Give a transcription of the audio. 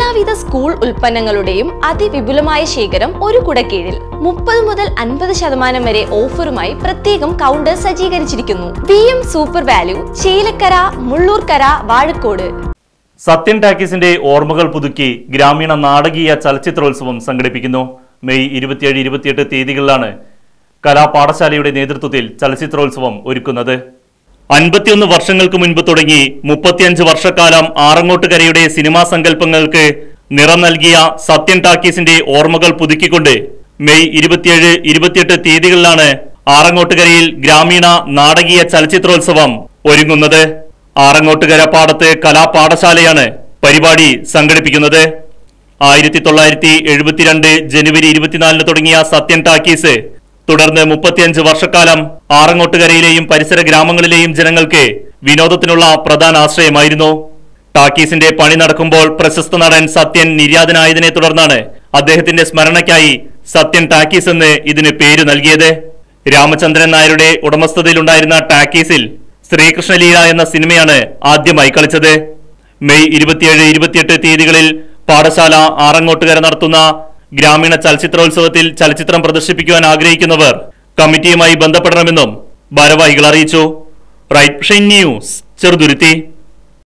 എല്ലാവിധ സ്കൂൾ ഉൽപ്പന്നങ്ങളുടെയും അതിവിപുലമായ ശേഖരം ഒരു കുടക്കീഴിൽ മുപ്പത് മുതൽ അൻപത് ശതമാനം വരെ ഓഫറുമായി പ്രത്യേകം കൗണ്ടർ സജ്ജീകരിച്ചിരിക്കുന്നു V M super value Chelakkara Mullurkara Vazhakode Sathyan ടാക്കീസിന്റെ ഓർമ്മകൾ പുതുക്കി ഗ്രാമീണ നാടകീയ ചലച്ചിത്രോത്സവം സംഘടിപ്പിക്കുന്നു മെയ് ഇരുപത്തിയേഴ് ഇരുപത്തിയെട്ട് തീയതികളിലാണ് കലാപാഠശാലയുടെ നേതൃത്വത്തിൽ ചലച്ചിത്രോത്സവം ഒരുക്കുന്നത് അൻപത്തിയൊന്ന് വർഷങ്ങൾക്ക് മുൻപ് തുടങ്ങി മുപ്പത്തിയഞ്ച് വർഷക്കാലം ആറങ്ങോട്ടുകരയുടെ സിനിമാ സങ്കല്പങ്ങൾക്ക് നിറം നൽകിയ സത്യൻ ടാക്കീസിന്റെ ഓർമ്മകൾ പുതുക്കിക്കൊണ്ട് മെയ് ഇരുപത്തിയേഴ് ഇരുപത്തിയെട്ട് തീയതികളിലാണ് ആറങ്ങോട്ടുകരയിൽ ഗ്രാമീണ നാടകീയ ചലച്ചിത്രോത്സവം ഒരുങ്ങുന്നത് ആറങ്ങോട്ടുകര പാടത്ത് കലാപാഠശാലയാണ് പരിപാടി സംഘടിപ്പിക്കുന്നത് ആയിരത്തി തൊള്ളായിരത്തി എഴുപത്തിരണ്ട് ജനുവരി ഇരുപത്തിനാലിന് തുടങ്ങിയ സത്യൻ ടാക്കീസ് തുടർന്ന് മുപ്പത്തിയഞ്ച് വർഷക്കാലം ആറങ്ങോട്ടുകരയിലെയും പരിസര ഗ്രാമങ്ങളിലെയും ജനങ്ങൾക്ക് വിനോദത്തിനുള്ള പ്രധാന ആശ്രയമായിരുന്നു ടാക്കീസിന്റെ പണി നടക്കുമ്പോൾ പ്രശസ്ത നടൻ സത്യൻ നിര്യാതനായതിനെ തുടർന്നാണ് അദ്ദേഹത്തിന്റെ സ്മരണയ്ക്കായി സത്യൻ ടാക്കീസ് എന്ന് ഇതിന് പേര് നൽകിയത് രാമചന്ദ്രൻ നായരുടെ ഉടമസ്ഥതയിലുണ്ടായിരുന്ന ടാക്കീസിൽ ശ്രീകൃഷ്ണലീല എന്ന സിനിമയാണ് ആദ്യമായി കളിച്ചത് മെയ് ഇരുപത്തിയേഴ് ഇരുപത്തിയെട്ട് തീയതികളിൽ പാഠശാല ആറങ്ങോട്ടുകര നടത്തുന്ന ഗ്രാമീണ ചലച്ചിത്രോത്സവത്തിൽ ചലച്ചിത്രം പ്രദർശിപ്പിക്കുവാൻ ആഗ്രഹിക്കുന്നവർ കമ്മിറ്റിയുമായി ബന്ധപ്പെടണമെന്നും ഭാരവാഹികൾ അറിയിച്ചു റൈറ്റ് ന്യൂസ് ചെറുതുരുത്തി